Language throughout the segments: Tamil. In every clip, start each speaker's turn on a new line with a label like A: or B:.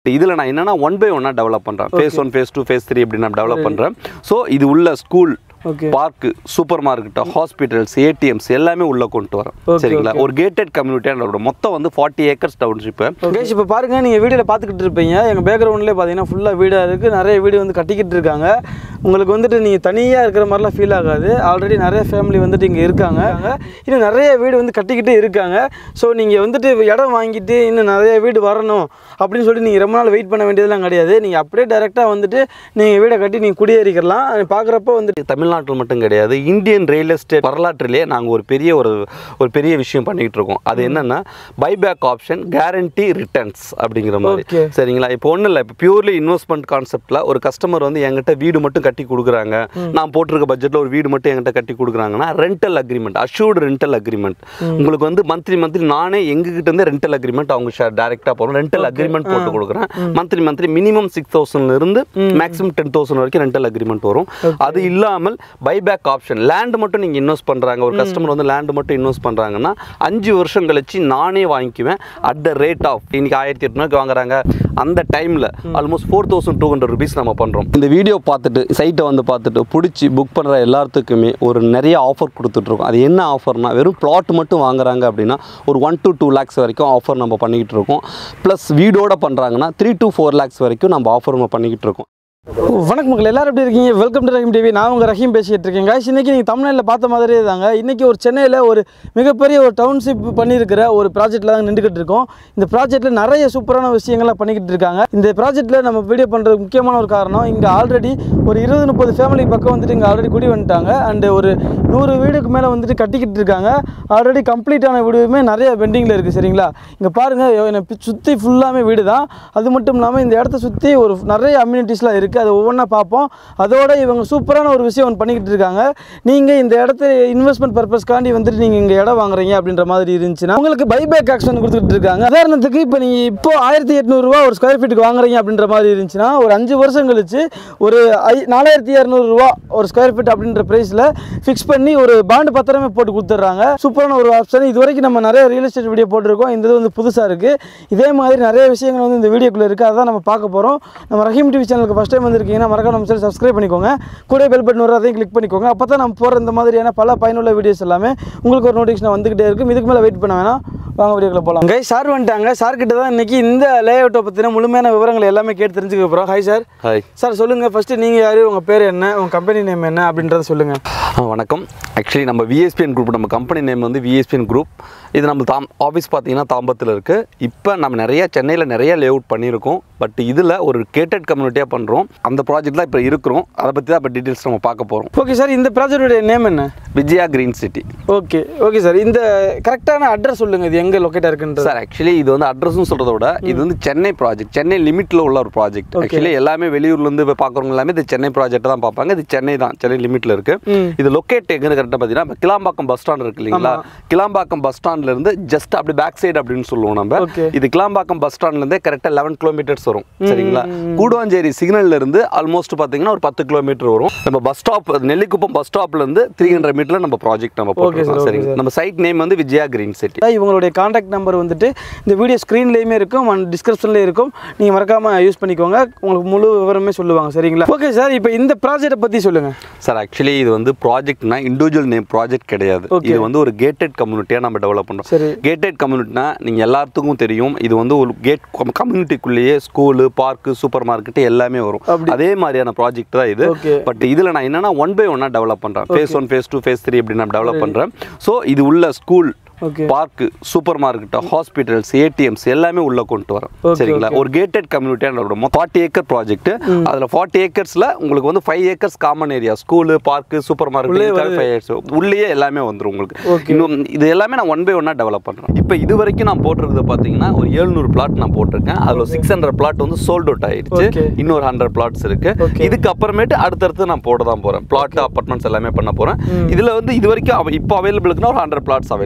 A: இதில் நான் என்னன்னா ஒன் பை ஒன்னாக டெவலப் பண்ணுறேன் phase one phase two phase three இப்படி நான் டெவலப் பண்ணுறேன் ஸோ இது உள்ள school
B: okay
A: park supermarket hospitals ATMs எல்லாமே உள்ள கொண்டு வரோம்
B: Okay,
A: சரிங்களா ஒரு கேட்டட் கம்யூனிட்டியான மொத்தம் வந்து ஃபார்ட்டி ஏக்கர்ஸ் டவுன்ஷிப்பு
B: கைஸ் இப்போ பாருங்க நீங்கள் வீடியோவில் பார்த்துக்கிட்டு இருப்பீங்க எங்கள் பேக்ரவுண்ட்லேயே பார்த்தீங்கன்னா ஃபுல்லாக வீடாக இருக்குது நிறைய வீடு வந்து கட்டிக்கிட்டு இருக்காங்க உங்களுக்கு வந்துட்டு நீங்கள் தனியாக இருக்கிற மாதிரிலாம் ஃபீல் ஆகாது ஆல்ரெடி நிறைய ஃபேமிலி வந்துட்டு இங்கே இருக்காங்க இன்னும் நிறைய வீடு வந்து கட்டிக்கிட்டே இருக்காங்க ஸோ நீங்கள் வந்துட்டு இடம் வாங்கிட்டு இன்னும் நிறைய வீடு வரணும் அப்படின்னு சொல்லிட்டு நீங்கள் ரொம்ப நாள் வெயிட் பண்ண வேண்டியதெல்லாம் கிடையாது நீங்கள் அப்படியே டைரெக்டாக வந்துட்டு நீங்கள் வீடை கட்டி நீங்கள் குடியேறிக்கலாம் பார்க்குறப்ப வந்துட்டு
A: தமிழ்நாட்டில் மட்டும் கிடையாது இந்தியன் ரியல் எஸ்டேட் வரலாற்றிலே நாங்கள் ஒரு பெரிய ஒரு ஒரு பெரிய விஷயம் பண்ணிக்கிட்டு இருக்கோம் அது என்னன்னா பைபேக் ஆப்ஷன் கேரண்டி ரிட்டர்ன்ஸ் அப்படிங்கிற மாதிரி
B: Okay.
A: சரிங்களா இப்போ ஒன்றும் இல்லை இப்போ பியூர்லி இன்வெஸ்ட்மெண்ட் கான்செப்டில் ஒரு கஸ்டமர் வந்து என்கிட்ட வீடு மட்டும் கட்டி கொடுக்குறாங்க நான் போட்டிருக்க பட்ஜெட்டில் ஒரு வீடு மட்டும் என்கிட்ட கட்டி கொடுக்குறாங்கன்னா rental agreement assured rental agreement உங்களுக்கு வந்து மந்த்லி மந்த்லி நானே எங்ககிட்ட இருந்து ரெண்டல் அக்ரிமெண்ட் அவங்க ஷேர் டேரெக்டாக போகிறோம் ரெண்டல் அக்ரிமெண்ட் போட்டு கொடுக்குறேன் மந்த்லி மந்த்லி மினிமம் சிக்ஸ் தௌசண்ட்ல இருந்து மேக்ஸிமம் டென் தௌசண்ட் வரைக்கும் ரெண்டல் அக்ரிமெண்ட் வரும் அது இல்லாமல் பைபேக் ஆப்ஷன் லேண்ட் மட்டும் நீங்கள் இன்வெஸ்ட் பண்ணுறாங்க ஒரு கஸ்டமர் வந்து லேண்ட் மட்டும் இன்வெஸ்ட் பண்ணுறாங்கன்னா அஞ்சு வருஷம் கழிச்சு நானே வாங்கிக்குவேன் அட் த ரேட் ஆஃப் இன்னைக்கு ஆயிரத்தி எட்நூறுக்கு வாங்குறாங்க அந்த டைமில் almost four thousand two hundred rupees நம்ம பண்ணுறோம் இந்த வீடியோ பார்த்துட்டு சைட்டை வந்து பார்த்துட்டு பிடிச்சி புக் பண்ணுற எல்லாத்துக்குமே ஒரு நிறைய ஆஃபர் கொடுத்துட்ருக்கோம் அது என்ன ஆஃபர்னா வெறும் பிளாட் மட்டும் வாங்குறாங்க அப்படின்னா ஒரு ஒன் to டூ லேக்ஸ் வரைக்கும் ஆஃபர் நம்ம பண்ணிக்கிட்டு இருக்கோம் ப்ளஸ் வீடோட பண்ணுறாங்கன்னா த்ரீ to ஃபோர் லேக்ஸ் வரைக்கும் நம்ம ஆஃபர் நம்ம பண்ணிக்கிட்டு இருக்கோம்
B: வணக்கம் மக்கள் எல்லாரும் எப்படி இருக்கீங்க வெல்கம் டு ரஹீம் டிவி நான் உங்கள் ரஹீம் பேசிகிட்டு இருக்கேன் guys இன்னைக்கு நீங்கள் தமிழ்நாட்டில் பார்த்த மாதிரியே தாங்க இன்றைக்கி ஒரு சென்னையில் ஒரு மிகப்பெரிய ஒரு டவுன்ஷிப் பண்ணியிருக்கிற ஒரு ப்ராஜெக்ட்டில் தான் நின்றுக்கிட்டு இருக்கோம் இந்த ப்ராஜெக்ட்டில் நிறைய சூப்பரான விஷயங்கள்லாம் பண்ணிக்கிட்டு இருக்காங்க இந்த ப்ராஜெக்ட்டில் நம்ம வீடியோ பண்ணுறதுக்கு முக்கியமான ஒரு காரணம் இங்கே ஆல்ரெடி ஒரு இருபது முப்பது ஃபேமிலி பக்கம் வந்துட்டு இங்கே ஆல்ரெடி குடி வந்துட்டாங்க அண்டு ஒரு நூறு வீடுக்கு மேலே வந்துட்டு கட்டிக்கிட்டு இருக்காங்க ஆல்ரெடி கம்ப்ளீட்டான வீடுமே நிறைய பெண்டிங்கில் இருக்குது சரிங்களா இங்கே பாருங்கள் என்னை சுற்றி ஃபுல்லாமே வீடு தான் அது மட்டும் இல்லாமல் இந்த இடத்த சுற்றி ஒரு நிறைய அம்யூனிட்டிஸ்லாம் இருக்குது அதை ஒவ்வொன்றா பார்ப்போம் அதோட இவங்க சூப்பரான ஒரு விஷயம் ஒன்று பண்ணிக்கிட்டு இருக்காங்க நீங்கள் இந்த இடத்த இன்வெஸ்ட்மெண்ட் பர்பஸ்க்காண்டி வந்துட்டு நீங்கள் இங்கே இடம் வாங்குறீங்க அப்படின்ற மாதிரி இருந்துச்சுன்னா உங்களுக்கு பைபேக் ஆக்ஷன் கொடுத்துட்டு இருக்காங்க உதாரணத்துக்கு இப்போ நீங்கள் இப்போ ஆயிரத்தி எட்நூறுரூவா ஒரு ஸ்கொயர் ஃபீட்டுக்கு வாங்குறீங்க அப்படின்ற மாதிரி இருந்துச்சுன்னா ஒரு அஞ்சு வருஷம் கழிச்சு ஒரு ஐ நாலாயிரத்தி இரநூறுவா ஒரு ஸ்கொயர் ஃபீட் அப்படின்ற ப்ரைஸில் ஃபிக்ஸ் பண்ணி ஒரு பாண்டு பத்திரமே போட்டு கொடுத்துட்றாங்க சூப்பரான ஒரு ஆப்ஷன் இது வரைக்கும் நம்ம நிறைய ரியல் எஸ்டேட் வீடியோ போட்டிருக்கோம் இந்த இது வந்து புதுசாக இருக்குது இதே மாதிரி நிறைய விஷயங்கள் வந்து இந்த வீடியோக்குள்ளே இருக்குது அதான் நம்ம பார்க்க போகிறோம் நம்ம ரஹீம் டிவி சேனலுக்கு ஃபஸ்ட் டைம் வந்திருக்கீங்கன்னா மறக்காம நம்ம சேனல் சப்ஸ்கிரைப் பண்ணிக்கோங்க கூட பெல் பட்டன் வரும் அதையும் கிளிக் பண்ணிக்கோங்க அப்போ தான் நம்ம போகிற இந்த மாதிரியான பல பயனுள்ள வீடியோஸ் எல்லாமே உங்களுக்கு ஒரு நோட்டிஃபிகேஷன் வந்துகிட்டே இருக்கும் இதுக்கு மேலே வெயிட் பண்ண வேணாம் வாங்க வீடியோக்குள்ள போகலாம் கை சார் வந்துட்டாங்க சார் கிட்ட தான் இன்னைக்கு இந்த லே அவுட்டை பற்றின முழுமையான விவரங்கள் எல்லாமே கேட்டு தெரிஞ்சுக்க போகிறோம் ஹாய் சார்
A: ஹாய்
B: சார் சொல்லுங்கள் ஃபஸ்ட்டு நீங்கள் யார் உங்கள் பேர் என்ன உங்கள் கம்பெனி நேம் என்ன அப்படின்றத சொல்லுங்கள்
A: ஆ, வணக்கம் ஆக்சுவலி நம்ம விஎஸ்பிஎன் குரூப் நம்ம கம்பெனி நேம் வந்து விஎஸ்பிஎன் குரூப் இது நம்ம தாம் ஆஃபீஸ் பார்த்தீங்கன்னா தாம்பத்தில் இருக்குது இப்போ நம்ம நிறைய சென்னையில் நிறைய லே அவுட் பண்ணியிருக்கோம் பட் இதில் ஒரு கேட்டட் கம்யூனிட்டியாக பண்ணுறோம் அந்த ப்ராஜெக்ட் தான் இப்போ இருக்கிறோம் அதை பற்றி தான் இப்போ டீட்டெயில்ஸ் நம்ம பார்க்க போகிறோம்
B: ஓகே சார் இந்த ப்ராஜெக்டோடைய நேம் என்ன
A: Vijaya green city
B: okay okay sir இந்த கரெக்டான அட்ரஸ் சொல்லுங்கள் இது எங்கே லொக்கேட்டாக இருக்குன்றது
A: சார் ஆக்சுவலி இது வந்து அட்ரஸ்னு சொல்கிறத விட இது வந்து சென்னை ப்ராஜெக்ட் சென்னை லிமிட்டில் உள்ள ஒரு ப்ராஜெக்ட் ஆக்சுவலி எல்லாமே வெளியூர்லேருந்து இப்போ பார்க்குறவங்க எல்லாமே இது சென்னை ப்ராஜெக்ட் தான் பார்ப்பாங்க இது சென்னை தான் சென்னை லிமிட்டில் இருக்குது
B: ம்.
A: இது லொக்கேட் எங்கே கரெக்டாக பார்த்தீங்கன்னா இப்ப கிளாம்பாக்கம் பஸ் ஸ்டாண்ட் இருக்கு இல்லைங்களா கிளாம்பாக்கம் பஸ் ஸ்டாண்ட்லேருந்து ஜஸ்ட் அப்படி பேக் சைடு அப்படின்னு சொல்லுவோம் நம்ம
B: Okay.
A: இது கிளாம்பாக்கம் பஸ் ஸ்டாண்ட்லேருந்தே கரெக்டாக லெவன் கிலோமீட்டர்ஸ் வரும் சரிங்களா கூடுவாஞ்சேரி சிக்னல்ல இருந்து ஆல்மோஸ்ட் பார்த்தீங்கன்னா ஒரு பத்து கிலோமீட்டர் வரும் நம்ம பஸ் ஸ்டாப் நெல்லிக்குப்பம் பஸ் ஸ்டாப்லேருந்து த்ரீ ஹண்ட்ரட் மீட்டரில் நம்ம ப்ராஜெக்ட் நம்ம
B: sir,
A: போட்டுருக்கோம்
B: okay
A: சரிங்க நம்ம சைட் நேம் வந்து விஜயா கிரீன் சிட்டி
B: இவங்களுடைய காண்டாக்ட் நம்பர் வந்துட்டு இந்த வீடியோ ஸ்க்ரீன்லேயுமே இருக்கும் அண்ட் டிஸ்கிரிப்ஷன்லேயும் இருக்கும் நீங்கள் மறக்காமல் யூஸ் பண்ணிக்கோங்க உங்களுக்கு முழு விவரமே சொல்லுவாங்க சரிங்களா ஓகே சார் இப்போ இந்த ப்ராஜெக்ட்டை பற்றி சொல்லுங்கள்
A: சார் ஆக்சுவலி இது வந்து ப்ராஜெக்ட்னா இண்டிவிஜுவல் நேம் ப்ராஜெக்ட் கிடையாது
B: Okay.
A: இது வந்து ஒரு கேட்டட் கம்யூனிட்டியாக நம்ம டெவலப் பண்ணுறோம்
B: சரி
A: கேட்டட் கம்யூனிட்டினா நீங்கள் எல்லாத்துக்கும் தெரியும் இது வந்து ஒரு கேட் கம்யூனிட்டிக்குள்ளேயே ஸ்கூலு பார்க்கு சூப்பர் மார்க்கெட் எல்லாமே வரும்
B: அப்படி.
A: அதே மாதிரியான ப்ராஜெக்ட் தான் இது
B: Okay.
A: பட் இதில் நான் என்னன்னா ஒன் பை ஒன்னாக டெவலப் பண்ணுறேன் phase one phase two phase three அப்படி நான் டெவலப் பண்ணுறேன் ஸோ இது உள்ள school
B: okay
A: park supermarket hospitals ATMs எல்லாமே உள்ள கொண்டு வரோம்
B: Okay,
A: சரிங்களா ஒரு கேட்டட் கம்யூனிட்டியான ஃபார்ட்டி ஏக்கர் ப்ராஜெக்ட் அதில் ஃபார்ட்டி ஏக்கர்ஸில் உங்களுக்கு வந்து five acres common area school park supermarket five acres உள்ளேயே எல்லாமே வந்துரும் உங்களுக்கு
B: Okay.
A: இன்னும் இது எல்லாமே நான் ஒன் பை ஒன்னாக டெவலப் பண்ணுறேன் இப்போ இது வரைக்கும் நான் போட்டிருக்கிறது பார்த்தீங்கன்னா ஒரு ஏழ்நூறு பிளாட் நான் போட்டிருக்கேன் அதில் சிக்ஸ் ஹண்ட்ரட் பிளாட் வந்து சோல்ட் அவுட் ஆயிடுச்சு
B: Okay.
A: இன்னொரு ஹண்ட்ரட் பிளாட்ஸ் இருக்கு
B: Okay.
A: இதுக்கு அப்புறமேட்டு அடுத்தடுத்து நான் போட தான் போகிறேன் பிளாட் அப்பார்ட்மெண்ட்ஸ் எல்லாமே பண்ண போகிறேன் இதில் வந்து இது வரைக்கும் அவ- இப்போ அவைலபிள் இருக்குன்னா ஒரு ஹண்ட்ரட் பிளாட்ஸ் அவைலபிள் இருக்கும்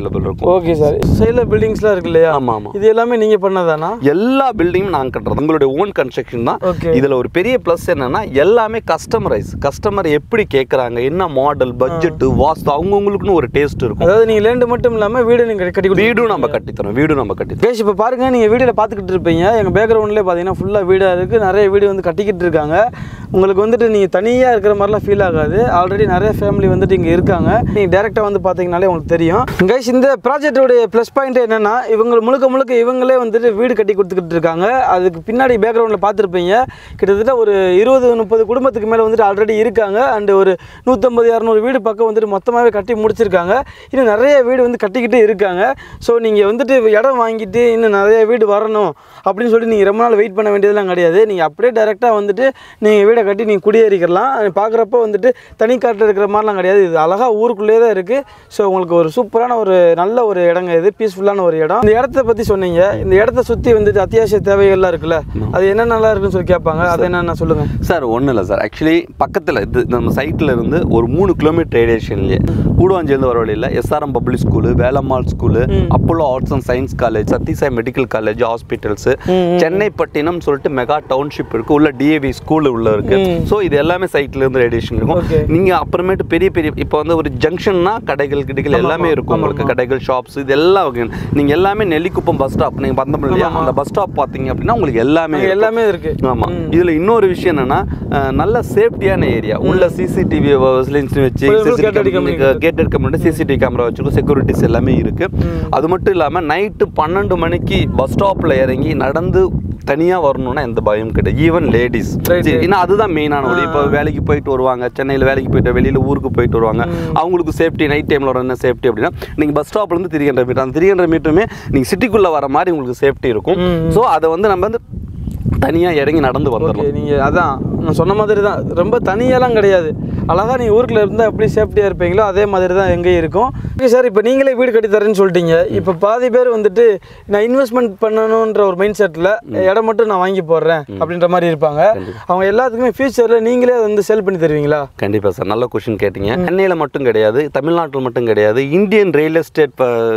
A: இருக்கும்
B: ஓகே சார் சைடில் பில்டிங்ஸ்லாம் இருக்கு இல்லையா
A: ஆமா ஆமா
B: இது எல்லாமே நீங்கள் பண்ணதானா
A: எல்லா பில்டிங்கும் நாங்கள் கட்டுறது உங்களுடைய ஓன் கன்ஸ்ட்ரக்ஷன் தான்
B: ஓகே
A: இதுல ஒரு பெரிய ப்ளஸ் என்னன்னா எல்லாமே கஸ்டமரைஸ் கஸ்டமர் எப்படி கேட்குறாங்க என்ன மாடல் பட்ஜெட் வாஸ்து அவங்கவுங்களுக்குன்னு ஒரு டேஸ்ட் இருக்கும்
B: அதாவது நீங்கள் லேண்டு மட்டும் இல்லாமல் வீடு நீங்கள் கட்டி கொடுத்து
A: வீடும் நம்ம கட்டித்தரோம் வீடும் நம்ம கட்டித்தரோம்
B: கேஷ் இப்போ பாருங்க நீங்கள் வீடியோவில் பார்த்துக்கிட்டு இருப்பீங்க எங்கள் பேக்ரவுண்ட்லேயே பார்த்தீங்கன்னா ஃபுல்லாக வீடாக இருக்குது நிறைய வீடு வந்து கட்டிக்கிட்டு இருக்காங்க உங்களுக்கு வந்துட்டு நீங்கள் தனியாக இருக்கிற மாதிரிலாம் ஃபீல் ஆகாது ஆல்ரெடி நிறைய ஃபேமிலி வந்துட்டு இங்கே இருக்காங்க நீங்கள் டேரெக்டாக வந்து பார்த்தீங்கனாலே உங்களுக்கு தெரியும் கைஸ் இந்த ப்ராஜெக்டோடைய ப்ளஸ் பாயிண்ட் என்னென்னா இவங்க முழுக்க முழுக்க இவங்களே வந்துட்டு வீடு கட்டி கொடுத்துக்கிட்டு இருக்காங்க அதுக்கு பின்னாடி பேக்ரவுண்டில் பார்த்துருப்பீங்க கிட்டத்தட்ட ஒரு இருபது முப்பது குடும்பத்துக்கு மேலே வந்துட்டு ஆல்ரெடி இருக்காங்க அண்டு ஒரு நூற்றம்பது இரநூறு வீடு பக்கம் வந்துட்டு மொத்தமாகவே கட்டி முடிச்சிருக்காங்க இன்னும் நிறைய வீடு வந்து கட்டிக்கிட்டே இருக்காங்க ஸோ நீங்கள் வந்துட்டு இடம் வாங்கிட்டு இன்னும் நிறைய வீடு வரணும் அப்படின்னு சொல்லிட்டு நீங்கள் ரொம்ப நாள் வெயிட் பண்ண வேண்டியதெல்லாம் கிடையாது நீங்கள் அப்படியே டேரெக்டாக வந்துட்டு நீங்கள் வீடை கட்டி நீங்கள் குடியேறிக்கலாம் பார்க்குறப்ப வந்துட்டு தனி காட்டில் இருக்கிற மாதிரிலாம் கிடையாது இது அழகாக ஊருக்குள்ளேயே தான் இருக்குது ஸோ உங்களுக்கு ஒரு சூப்பரான ஒரு நல்ல ஒரு இடங்க இது பீஸ்ஃபுல்லான ஒரு இடம் இந்த இடத்த பற்றி சொன்னீங்க இந்த இடத்த சுற்றி வந்துட்டு அத்தியாவசிய தேவைகள்லாம் இருக்குல்ல அது என்னென்னலாம் இருக்குன்னு சொல்லி கேட்பாங்க அது என்னென்ன சொல்லுங்கள்
A: சார் ஒன்றும் இல்லை சார் ஆக்சுவலி பக்கத்தில் இது நம்ம சைட்டில் இருந்து ஒரு மூணு கிலோமீட்டர் ரேடியேஷன்லேயே கூடுவாஞ்சேர்ந்து வர வழியில் SRM public school Velammal school Apollo arts and science college Sathya Sai medical college hospitals Chennai Pattinam சொல்லிட்டு மெகா டவுன்ஷிப் இருக்கு உள்ள டிஏவி ஸ்கூல் உள்ள இருக்கு ஸோ இது எல்லாமே சைட்ல இருந்து ரேடியேஷன்
B: Okay.
A: இருக்கும் நீங்க அப்புறமேட்டு பெரிய பெரிய இப்போ வந்து ஒரு ஜங்ஷன்னா கடைகள் கிடைகள் எல்லாமே இருக்கும் உங்களுக்கு கடைகள் ஷாப்ஸ் இது எல்லாம் இருக்கு. நீங்க எல்லாமே நெல்லிக்குப்பம் பஸ் ஸ்டாப் நீங்க பந்தம் இல்லையா அந்த பஸ் ஸ்டாப் பார்த்தீங்க அப்படின்னா உங்களுக்கு எல்லாமே இருக்கும்.
B: எல்லாமே இருக்குது
A: ஆமா இதுல இன்னொரு விஷயம் என்னன்னா அஹ், நல்ல சேஃப்டியான ஏரியா உள்ள சிசிடிவி வச்சு
B: Full full gated community.
A: Gated community CCTV camera வச்சிருக்கோம் செக்யூரிட்டிஸ் எல்லாமே இருக்கு அது மட்டும் இல்லாம நைட்டு பன்னெண்டு மணிக்கு பஸ் ஸ்டாப்ல இறங்கி நடந்து தனியா வரணும்னா எந்த பயம் கிடையாது ஈவன் லேடிஸ்
B: Right.
A: ஏன்னா அதுதான் மெயினான ஒரு இப்போ வேலைக்கு போயிட்டு வருவாங்க சென்னையில் வேலைக்கு போயிட்டு வெளியில ஊருக்கு போயிட்டு வருவாங்க அவங்களுக்கு சேஃப்டி நைட் டைம்ல வர என்ன சேஃப்டி அப்படின்னா நீங்க பஸ் ஸ்டாப்ல இருந்து த்ரீ ஹண்ட்ரட் மீட்டர் அந்த த்ரீ ஹண்ட்ரட் மீட்டருமே நீங்க சிட்டிக்குள்ள வர மாதிரி உங்களுக்கு சேஃப்டி இருக்கும் ஸோ அதை வந்து நம்ம வந்து தனியா இறங்கி நடந்து வந்துடலாம்
B: ஓகே நீங்கள் அதான் நான் சொன்ன மாதிரி தான் ரொம்ப தனியெல்லாம் கிடையாது அழகாக நீங்கள் ஊருக்குள்ள இருந்தால் எப்படி சேஃப்டியாக இருப்பீங்களோ அதே மாதிரி தான் எங்கேயும் இருக்கும் ஓகே சார் இப்போ நீங்களே வீடு கட்டி தரேன்னு சொல்லிட்டீங்க இப்போ பாதி பேர் வந்துட்டு நான் இன்வெஸ்ட்மெண்ட் பண்ணணுன்ற ஒரு மைண்ட் செட்டில் இடம் மட்டும் நான் வாங்கி போடுறேன் அப்படின்ற மாதிரி இருப்பாங்க அவங்க எல்லாத்துக்குமே ஃபியூச்சரில் நீங்களே அதை வந்து செல் பண்ணி தருவீங்களா
A: கண்டிப்பா சார் நல்ல கொஷின் கேட்டீங்க சென்னையில் மட்டும் கிடையாது தமிழ்நாட்டில் மட்டும் கிடையாது இந்தியன் ரியல் எஸ்டேட்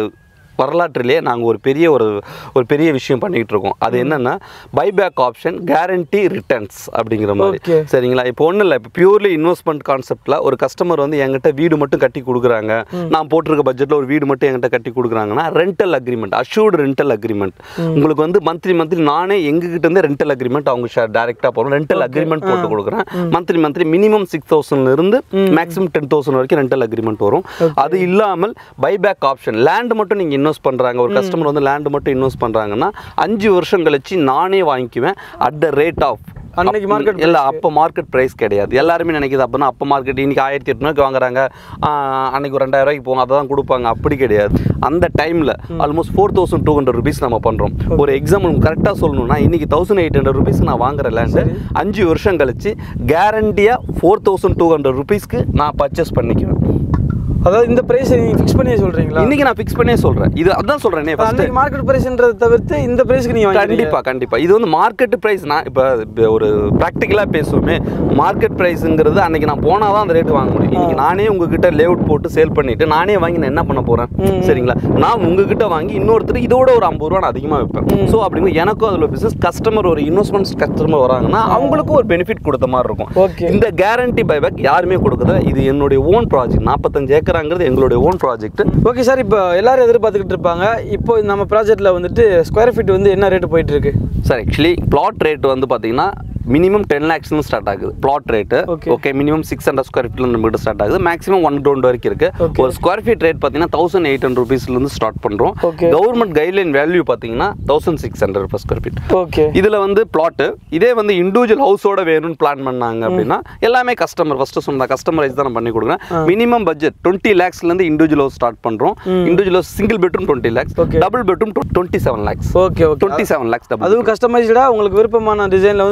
A: வரலாற்றிலே நாங்கள் ஒரு பெரிய ஒரு ஒரு பெரிய விஷயம் பண்ணிக்கிட்டு இருக்கோம் அது என்னன்னா பைபேக் ஆப்ஷன் கேரண்டி ரிட்டர்ன்ஸ் அப்படிங்கிற மாதிரி
B: Okay.
A: சரிங்களா இப்போ ஒன்றும் இல்லை இப்போ பியூர்லி இன்வெஸ்ட்மெண்ட் கான்செப்டில் ஒரு கஸ்டமர் வந்து என்கிட்ட வீடு மட்டும் கட்டி கொடுக்குறாங்க நான் போட்டிருக்க பட்ஜெட்டில் ஒரு வீடு மட்டும் என்கிட்ட கட்டி கொடுக்குறாங்கன்னா rental agreement assured rental agreement உங்களுக்கு வந்து மந்த்லி மந்த்லி நானே எங்ககிட்ட இருந்து ரெண்டல் அக்ரிமெண்ட் அவங்க ஷேர் டேரெக்டாக போகிறோம் ரெண்டல் அக்ரிமெண்ட் போட்டு கொடுக்குறேன் மந்த்லி மந்த்லி மினிமம் சிக்ஸ் தௌசண்ட்ல இருந்து மேக்ஸிமம் டென் தௌசண்ட் வரைக்கும் ரெண்டல் அக்ரிமெண்ட் வரும் அது இல்லாமல் பைபேக் ஆப்ஷன் லேண்ட் மட்டும் நீங்கள் இன்வெஸ்ட் பண்ணுறாங்க ஒரு கஸ்டமர் வந்து லேண்ட் மட்டும் இன்வெஸ்ட் பண்ணுறாங்கன்னா அஞ்சு வருஷம் கழிச்சு நானே வாங்கிக்குவேன் அட் த ரேட் ஆஃப்
B: அன்னைக்கு market
A: இல்லை அப்போ மார்க்கெட் ப்ரைஸ் கிடையாது எல்லாருமே நினைக்குது அப்படின்னா அப்போ மார்க்கெட் இன்னைக்கு ஆயிரத்தி எட்நூறுக்கு வாங்குறாங்க ஆஹ் அன்னைக்கு ஒரு ரெண்டாயிரம் ரூபாய்க்கு போகும் அதை தான் கொடுப்பாங்க அப்படி கிடையாது அந்த டைமில் almost four thousand two hundred rupees நம்ம பண்ணுறோம் ஒரு எக்ஸாம்பிள் கரெக்டாக சொல்லணும்னா இன்னைக்கு தௌசண்ட் எயிட் ஹண்ட்ரட் ருபீஸ் நான் வாங்குற லேண்டு அஞ்சு வருஷம் கழிச்சு கேரண்டியாக ஃபோர் தௌசண்ட் டூ ஹண்ட்ரட் ருபீஸ்க்கு நான் பர்ச்சேஸ் பண்ணிக்குவேன்
B: அதாவது இந்த ப்ரைஸ் நீங்கள் ஃபிக்ஸ் பண்ணியே சொல்கிறீங்களா
A: இன்னைக்கு நான் ஃபிக்ஸ் பண்ணியே சொல்கிறேன் இது அதான் சொல்கிறேனே ஃபஸ்ட்டு
B: அன்னைக்கு மார்க்கெட் ப்ரைஸ்ன்றதை தவிர்த்து இந்த ப்ரைஸ்க்கு நீங்கள் வாங்கி
A: கண்டிப்பா கண்டிப்பா இது வந்து மார்க்கெட் பிரைஸ் நான் இப்போ ஒரு ப்ராக்டிக்கலாக பேசுவோமே மார்க்கெட் ப்ரைஸுங்கிறது அன்னைக்கு நான் போனால் தான் அந்த ரேட் வாங்க முடியும் இன்னைக்கு நானே உங்ககிட்ட லேஅவுட் போட்டு சேல் பண்ணிட்டு நானே வாங்கி நான் என்ன பண்ண போறேன் சரிங்களா நான் உங்ககிட்ட வாங்கி இன்னொருத்தர் இதோட ஒரு ஐம்பது ரூபா நான் அதிகமாக வைப்பேன் ஸோ அப்படிங்கும்போது எனக்கும் அதில் பிசினஸ் கஸ்டமர் ஒரு இன்வெஸ்ட்மெண்ட்ஸ் கஸ்டமர் வராங்கன்னா அவங்களுக்கும் ஒரு பெனிஃபிட் கொடுத்த மாதிரி இருக்கும்
B: ஓகே
A: இந்த கேரண்டி பைபேக் யாருமே கொடுக்குறது இது என்னுடைய ஓன் ப்ராஜெக்ட் நாற்பத்தஞ்சு ஏக்கராங்கிறது எங்களுடைய ஓன் ப்ராஜெக்ட்
B: ஓகே சார் இப்போ எல்லாரும் எதிர்பார்த்துக்கிட்டு இருப்பாங்க இப்போ நம்ம ப்ராஜெக்ட்டில் வந்துட்டு ஸ்கொயர் ஃபீட் வந்து என்ன ரேட்டு போயிட்டு இருக்கு
A: சார் ஆக்சுவலி பிளாட் ரேட் வந்து பார்த்தீங்கன்னா மினிமம் டென் லேக்ஸ்னு ஸ்டார்ட் ஆகுது plot rate
B: Okay.
A: Okay minimum six hundred square ஃபீட்ல நம்மகிட்ட ஸ்டார்ட் ஆகுது மேக்ஸிமம் ஒன் கிரவுண்ட் வரைக்கும் இருக்கு
B: Okay.
A: ஒரு ஸ்கொயர் ஃபீட் ரேட் பார்த்தீங்கன்னா தௌசண்ட் எயிட் ஹண்ட்ரட் ருபீஸ்லேருந்து ஸ்டார்ட் பண்ணுறோம்
B: Okay.
A: கவர்மெண்ட் கைட்லைன் வேல்யூ பார்த்தீங்கன்னா thousand six hundred per square feet
B: okay
A: இதில் வந்து பிளாட்டு இதே வந்து இண்டிவிஜுவல் ஹவுஸோட வேணும்னு பிளான் பண்ணாங்க அப்படின்னா எல்லாமே கஸ்டமர் ஃபஸ்ட்டு சொன்ன கஸ்டமரைஸ் தான் நான் பண்ணி கொடுக்குறேன் மினிமம் பட்ஜெட் டுவெண்ட்டி லேக்ஸ்லேருந்து இண்டிவிஜுவல் ஹவுஸ் ஸ்டார்ட் பண்ணுறோம் individual house single bedroom twenty lakhs
B: Okay.
A: Double bedroom twenty seven lakhs
B: okay okay
A: twenty seven lakhs double
B: அதுவும் கஸ்டமைஸ்டாக உங்களுக்கு விருப்பமான டிசைனில் வந்து செஞ்சு கொடுப்பீங்க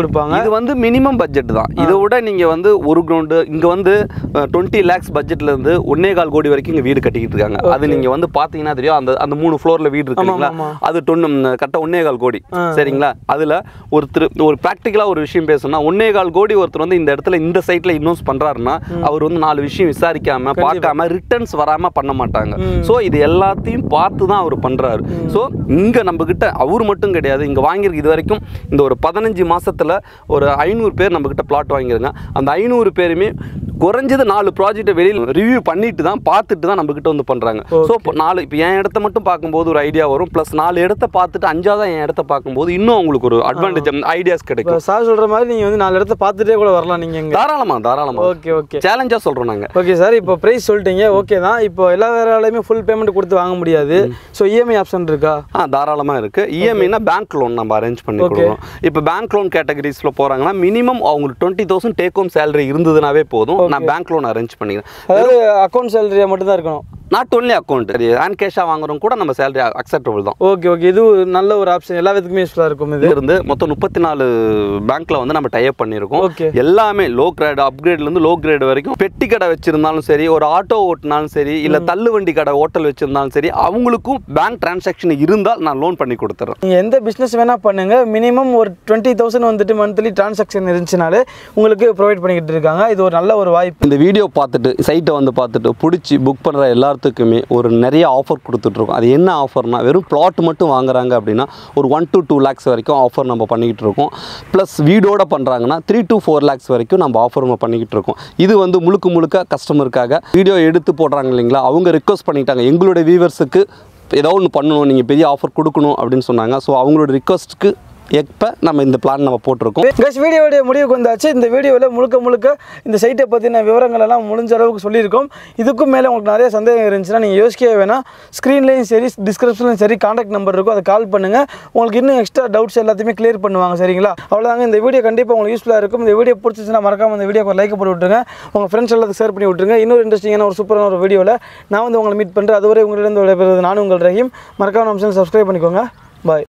B: கொடுப்பாங்க
A: இது வந்து மினிமம் பட்ஜெட் தான் இதை விட நீங்க வந்து ஒரு கிரவுண்டு இங்க வந்து டுவெண்ட்டி லேக்ஸ் பட்ஜெட்ல இருந்து ஒன்னே கால் கோடி வரைக்கும் இங்க வீடு கட்டிக்கிட்டு இருக்காங்க அது நீங்க வந்து பாத்தீங்கன்னா தெரியும் அந்த அந்த மூணு ஃப்ளோர்ல வீடு இருக்கு இல்லைங்களா
B: ஆமா.
A: அது டொன்னு கட்ட ஒன்னே கால் கோடி சரிங்களா அதுல ஒருத்தர் ஒரு ப்ராக்டிக்கலா ஒரு விஷயம் பேசணும்னா ஒன்னே கால் கோடி ஒருத்தர் வந்து இந்த இடத்துல இந்த சைட்ல இன்வெஸ்ட் பண்றாருன்னா அவர் வந்து நாலு விஷயம் விசாரிக்காம பார்க்காம ரிட்டர்ன்ஸ் வராம பண்ண மாட்டாங்க ஸோ இது எல்லாத்தையும் பார்த்து தான் அவர் பண்றாரு ஸோ இங்க நம்ம கிட்ட அவர் மட்டும் கிடையாது இங்க வாங்கியிருக்கு இது வரைக்கும் இந்த ஒரு பதினஞ்சு மாசத்துல ஒரு ஐநூறு பேர் நம்ம கிட்ட பிளாட் வாங்கியிருங்க அந்த ஐநூறு பேருமே குறைஞ்சது நாலு ப்ராஜெக்ட்டை வெளியில் ரிவ்யூ பண்ணிட்டு தான் பார்த்துட்டு தான் நம்ம கிட்ட வந்து பண்றாங்க ஸோ இப்போ நாலு இப்போ என் இடத்த மட்டும் பார்க்கும்போது ஒரு ஐடியா வரும் ப்ளஸ் நாலு இடத்த பார்த்துட்டு அஞ்சாவது என் இடத்த பார்க்கும்போது இன்னும் அவங்களுக்கு ஒரு அட்வான்டேஜ் ஐடியாஸ்
B: இப்போ
A: கிடைக்கும்
B: சார் சொல்கிற மாதிரி நீங்கள் வந்து நாலு இடத்த பார்த்துட்டே கூட வரலாம் நீங்கள் இங்கே
A: தாராளமா தாராளமா
B: ஓகே ஓகே
A: சேலஞ்சா சொல்றோம் நாங்க
B: ஓகே சார் இப்போ ப்ரைஸ் சொல்லிட்டீங்க ஓகே தான் இப்போ எல்லா வேறாலையுமே ஃபுல் பேமெண்ட் கொடுத்து வாங்க முடியாது ஸோ இஎம்ஐ ஆப்ஷன் இருக்கா
A: ஆ தாராளமாக இருக்குது இஎம்ஐனா பேங்க் லோன் நம்ம அரேஞ்ச் பண்ணி
B: Okay.
A: கொடுக்குறோம் இப்போ பேங்க் லோன் கேட்டகரிஸில் போகிறாங்கன்னா மினிமம் அவங்களுக்கு twenty thousand take home salary இருந்ததுனாவே போதும் நான் பேங்க் லோன் அரேஞ்ச் பண்ணிக்கிறேன்
B: அதாவது அக்கௌண்ட் சேலரியாக மட்டும் தான் இருக்கணும்
A: நாட் ஒன்லி அக்கௌண்ட் ஹேண்ட் கேஷாக வாங்குறவங்க கூட நம்ம சேலரி அக்செப்டபிள் தான்
B: ஓகே ஓே இது ஒரு நல்ல ஒரு ஆப்ஷன் எல்லா விதத்துக்குமே யூஸ்ஃபுல்லாக இருக்கும் இது
A: இருந்து மொத்தம் முப்பத்தி நாலு பேங்க்ல வந்து நம்ம டைப் பண்ணியிருக்கோம்
B: Okay.
A: எல்லாமே லோ கிரேட் அப்கிரேட்லேருந்து லோ கிரேட் வரைக்கும் பெட்டி கடை வச்சிருந்தாலும் சரி ஒரு ஆட்டோ ஓட்டினாலும் சரி இல்லை தள்ளு வண்டி கடை ஹோட்டல் வச்சிருந்தாலும் சரி அவங்களுக்கும் பேங்க் டிரான்சாக்ஷன் இருந்தால் நான் லோன் பண்ணி கொடுத்துட்றேன்
B: நீங்கள் எந்த பிஸ்னஸ் வேணால் பண்ணுங்கள் மினிமம் ஒரு டுவெண்ட்டி தௌசண்ட் வந்துட்டு மந்த்லி டிரான்சாக்ஷன் இருந்துச்சுனாலே உங்களுக்கு ப்ரொவைட் பண்ணிக்கிட்டு இருக்காங்க இது ஒரு நல்ல ஒரு வாய்ப்பு
A: இந்த வீடியோ பார்த்துட்டு சைட்டை வந்து பார்த்துட்டு பிடிச்சி புக் பண்ணுற எல்லாத்துக்குமே ஒரு நிறைய ஆஃபர் கொடுத்துட்ருக்கோம் அது என்ன ஆஃபர்னா வெறும் பிளாட் மட்டும் வாங்குறாங்க அப்படின்னா ஒரு ஒன் to டூ லேக்ஸ் வரைக்கும் ஆஃபர் நம்ம பண்ணிக்கிட்டு இருக்கோம் ப்ளஸ் வீடோட பண்ணுறாங்கன்னா த்ரீ to ஃபோர் லேக்ஸ் வரைக்கும் நம்ம ஆஃபர் நம்ம பண்ணிக்கிட்டு இருக்கோம் இது வந்து முழுக்க முழுக்க கஸ்டமருக்காக வீடியோ எடுத்து போடுறாங்க இல்லைங்களா அவங்க ரிக்வஸ்ட் பண்ணிட்டாங்க எங்களுடைய வியூவர்ஸுக்கு ஏதோ ஒன்று பண்ணணும் நீங்கள் பெரிய ஆஃபர் கொடுக்கணும் அப்படின்னு சொன்னாங்க ஸோ அவங்களோட ரிக்வஸ்ட்டுக்கு எப்போ நம்ம இந்த பிளான் நம்ம போட்டிருக்கோம்
B: கஸ் வீடியோடைய முடிவுக்கு வந்தாச்சு இந்த வீடியோவில் முழுக்க முழுக்க இந்த சைட்டை பற்றின விவரங்கள் எல்லாம் முடிஞ்ச அளவுக்கு சொல்லியிருக்கோம் இதுக்கும் மேலே உங்களுக்கு நிறைய சந்தேகம் இருந்துச்சுன்னா நீங்கள் யோசிக்கவே வேணாம் ஸ்க்ரீன்லேயும் சரி டிஸ்கிரிப்ஷன்லையும் சரி காண்டாக்ட் நம்பர் இருக்கும் அதை கால் பண்ணுங்கள் உங்களுக்கு இன்னும் எக்ஸ்ட்ரா டவுட்ஸ் எல்லாத்தையுமே கிளியர் பண்ணுவாங்க சரிங்களா அவ்வளோதாங்க இந்த வீடியோ கண்டிப்பாக உங்களுக்கு யூஸ்ஃபுல்லாக இருக்கும் இந்த வீடியோ பிடிச்சிச்சுன்னா மறக்காம இந்த வீடியோக்கு ஒரு லைக் போட்டு விட்டுருங்க உங்கள் ஃப்ரெண்ட்ஸ் எல்லாத்துக்கும் ஷேர் பண்ணி விட்டுருங்க இன்னொரு இன்ட்ரெஸ்டிங்கான ஒரு சூப்பரான ஒரு வீடியோவில் நான் வந்து உங்களை மீட் பண்ணுறேன் அதுவரை உங்களிடம் விடைபெறுவது நானும் உங்கள் ரஹீம் மறக்காம நம்ம சேனல் சப்ஸ்கிரைப் பண்ணிக்கோங்க பாய்